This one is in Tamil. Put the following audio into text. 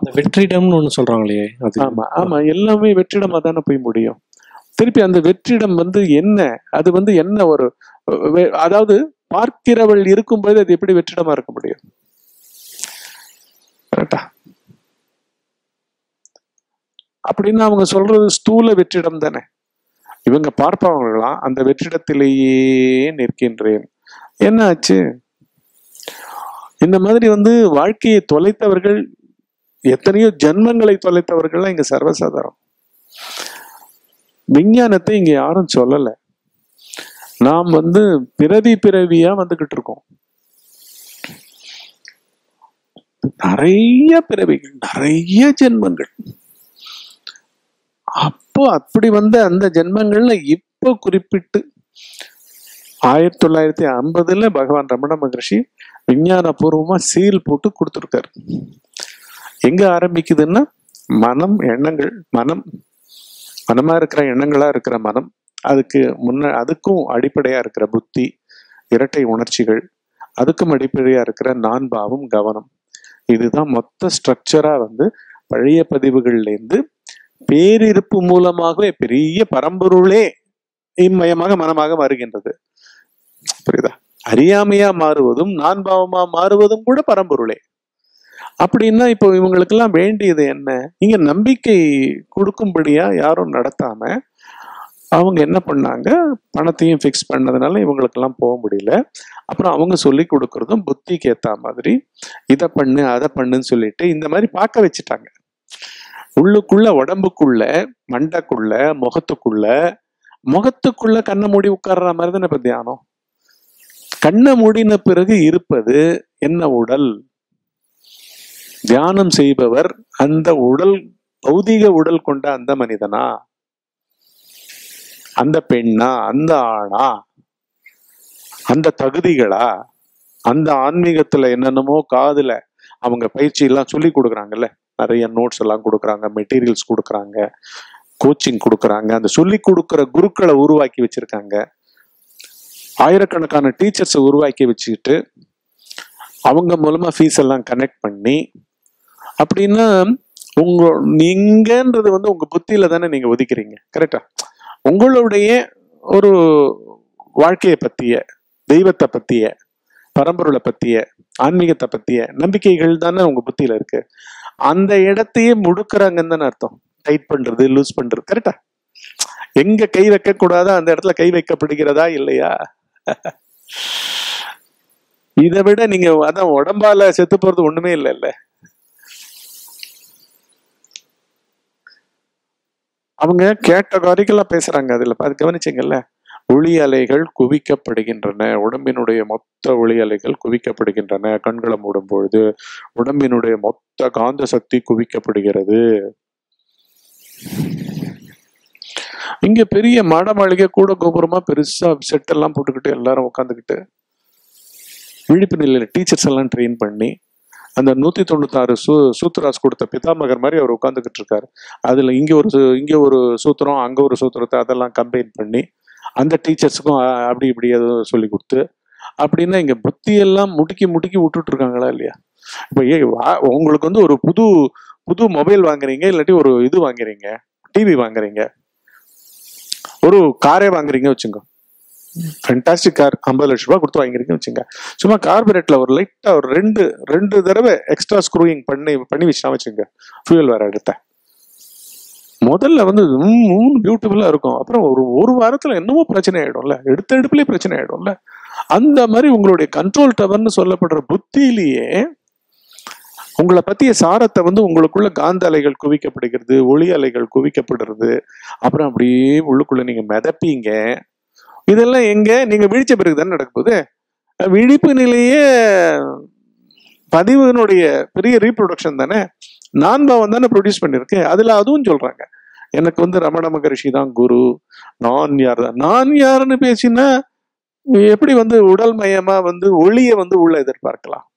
அந்த வெற்றிடம்னு ஒண்ணு சொல்றாங்களே அது ஆமா ஆமா எல்லாமே வெற்றிடமா தானே போய் முடியும் திருப்பி அந்த வெற்றிடம் வந்து என்ன அது வந்து என்ன ஒரு வெ- அதாவது பார்க்கிறவள் இருக்கும்போது அது எப்படி வெற்றிடமா இருக்க முடியும் கரெக்டா அப்படின்னு அவங்க சொல்றது ஸ்தூல வெற்றிடம் தானே இவங்க பார்ப்பவங்களாம் அந்த வெற்றிடத்திலேயே நிற்கின்றேன் என்ன ஆச்சு இந்த மாதிரி வந்து வாழ்க்கையை தொலைத்தவர்கள் எத்தனையோ ஜென்மங்களை தொலைத்தவர்கள்லாம் இங்க சர்வசாதாரணம் விஞ்ஞானத்தை இங்க யாரும் சொல்லல நாம் வந்து பிறவி பிறவியா வந்துகிட்டு இருக்கோம் நிறைய பிறவிகள் நிறைய ஜென்மங்கள் அப்போ அப்படி வந்த அந்த ஜென்மங்கள்ல இப்போ குறிப்பிட்டு ஆயிரத்தி தொள்ளாயிரத்தி ஐம்பதுல பகவான் ரமண மகர்ஷி விஞ்ஞான பூர்வமா சீல் போட்டு கொடுத்துருக்காரு எங்க ஆரம்பிக்குதுன்னா மனம் எண்ணங்கள் மனம் மனமா இருக்கிற எண்ணங்களா இருக்கிற மனம் அதுக்கு முன்ன அதுக்கும் அடிப்படையா இருக்கிற புத்தி இரட்டை உணர்ச்சிகள் அதுக்கும் அடிப்படையா இருக்கிற நான் பாவம் கவனம் இதுதான் மொத்த ஸ்ட்ரக்சரா வந்து பழைய பதிவுகள்ல இருந்து பேரிருப்பு மூலமாகவே பெரிய பரம்பொருளே இம்மயமாக மனமாக வருகின்றது புரியுதா அறியாமையா மாறுவதும் நான் பாவமா மாறுவதும் கூட பரம்பொருளே அப்படின்னா இப்போ இவங்களுக்கெல்லாம் வேண்டியது என்ன இங்க நம்பிக்கை கொடுக்கும்படியா யாரும் நடத்தாம அவங்க என்ன பண்ணாங்க பணத்தையும் ஃபிக்ஸ் பண்ணதுனால இவங்களுக்கெல்லாம் போக முடியல அப்புறம் அவங்க சொல்லி கொடுக்கறதும் புத்திக்கு ஏத்த மாதிரி இதை பண்ணு அதை பண்ணுன்னு சொல்லிட்டு இந்த மாதிரி பார்க்க வச்சுட்டாங்க உள்ளுக்குள்ள உடம்புக்குள்ள மண்டைக்குள்ள முகத்துக்குள்ள முகத்துக்குள்ள கண்ணை மூடி உட்கார்ற மாதிரி தானே இப்ப தியானம் கண்ணை மூடின பிறகு இருப்பது என்ன உடல் தியானம் செய்பவர் அந்த உடல் பௌதிக உடல் கொண்ட அந்த மனிதனா அந்த பெண்ணா அந்த ஆணா அந்த தகுதிகளா அந்த ஆன்மீகத்துல என்னென்னமோ காதுல அவங்க பயிற்சி எல்லாம் சொல்லி கொடுக்குறாங்கல்ல நிறைய நோட்ஸ் எல்லாம் கொடுக்குறாங்க மெட்டீரியல்ஸ் கொடுக்குறாங்க கோச்சிங் கொடுக்குறாங்க அந்த சொல்லி கொடுக்குற குருக்களை உருவாக்கி வச்சிருக்காங்க ஆயிரக்கணக்கான டீச்சர்ஸை உருவாக்கி வச்சுக்கிட்டு அவங்க மூலமா ஃபீஸ் எல்லாம் கனெக்ட் பண்ணி அப்படின்னா உங்க நீங்கன்றது வந்து உங்க புத்தியில தானே நீங்க ஒதுக்குறீங்க கரெக்டா உங்களுடைய ஒரு வாழ்க்கையை பத்திய தெய்வத்தை பத்திய பரம்பொருளை பத்திய ஆன்மீகத்தை பத்திய நம்பிக்கைகள் தானே உங்க புத்தியில இருக்கு அந்த இடத்தையே முடுக்குறாங்கன்னு தானே அர்த்தம் டைட் பண்றது லூஸ் பண்றது கரெக்டா எங்க கை வைக்க கூடாதோ அந்த இடத்துல கை வைக்கப்படுகிறதா இல்லையா இதை விட நீங்க அதான் உடம்பால செத்து போறது ஒண்ணுமே இல்லை இல்ல அவங்க கேட்டகாரிக்கலா பேசுறாங்க அதுல அது கவனிச்சிங்கல்ல ஒளி அலைகள் குவிக்கப்படுகின்றன உடம்பினுடைய மொத்த ஒளி அலைகள் குவிக்கப்படுகின்றன கண்களை மூடும் பொழுது உடம்பினுடைய மொத்த காந்த சக்தி குவிக்கப்படுகிறது இங்க பெரிய மாட மாளிகை கூட கோபுரமா பெருசா செட் எல்லாம் போட்டுக்கிட்டு எல்லாரும் உட்காந்துக்கிட்டு விழிப்பு நிலையில டீச்சர்ஸ் எல்லாம் ட்ரெயின் பண்ணி அந்த நூத்தி தொண்ணூத்தாறு சூ சூத்ராஸ் கொடுத்த பிதாமகர் மாதிரி அவர் உட்காந்துக்கிட்டு இருக்காரு அதுல இங்க ஒரு சூ- இங்க ஒரு சூத்திரம் அங்க ஒரு சூத்திரத்தை அதெல்லாம் கம்பைன் பண்ணி அந்த டீச்சர்ஸுக்கும் அ- அப்படி இப்படி ஏதோ சொல்லி கொடுத்து அப்படின்னா இங்க புத்தி எல்லாம் முடுக்கி முடுக்கி விட்டுட்டு இருக்காங்களா இல்லையா இப்ப ஏ வா- உங்களுக்கு வந்து ஒரு புது புது மொபைல் வாங்குறீங்க இல்லாட்டி ஒரு இது வாங்குறீங்க டிவி வாங்குறீங்க ஒரு காரே வாங்குறீங்க வச்சுங்க ஃபென்டாஸ்டிக் கார் ஐம்பது லட்ச ரூபாய் கொடுத்து வாங்கிருக்கீங்க வச்சுங்க சும்மா கார்பரேட்ல ஒரு லைட்டா ஒரு ரெண்டு ரெண்டு தடவை எக்ஸ்ட்ரா ஸ்க்ரூயிங் பண்ணி பண்ணி வச்சுனா வச்சுங்க ஃபியூல் வேற எடுத்த முதல்ல வந்து பியூட்டிஃபுல்லா இருக்கும் அப்புறம் ஒரு ஒரு வாரத்துல என்னமோ பிரச்சனை ஆயிடும்ல எடுத்த எடுப்புலயே பிரச்சனை ஆயிடும்ல அந்த மாதிரி உங்களுடைய கண்ட்ரோல் டவர்னு சொல்லப்படுற புத்தியிலேயே உங்களை பத்திய சாரத்தை வந்து உங்களுக்குள்ள காந்த அலைகள் குவிக்கப்படுகிறது ஒளி அலைகள் குவிக்கப்படுறது அப்புறம் அப்படியே உள்ளுக்குள்ள நீங்க மிதப்பீங்க இதெல்லாம் எங்க நீங்க விழிச்ச பிறகு தானே நடக்க போகுது விழிப்பு நிலையே பதிவினுடைய பெரிய ரீப்ரொடக்ஷன் தானே நான் பாவம் தானே ப்ரொடியூஸ் பண்ணிருக்கு அதுல அதுவும் சொல்றாங்க எனக்கு வந்து ரமண மகரிஷி தான் குரு நான் யார் தான் நான் யாருன்னு பேசினா எப்படி வந்து உடல் மயமா வந்து ஒளியை வந்து உள்ள எதிர்பார்க்கலாம்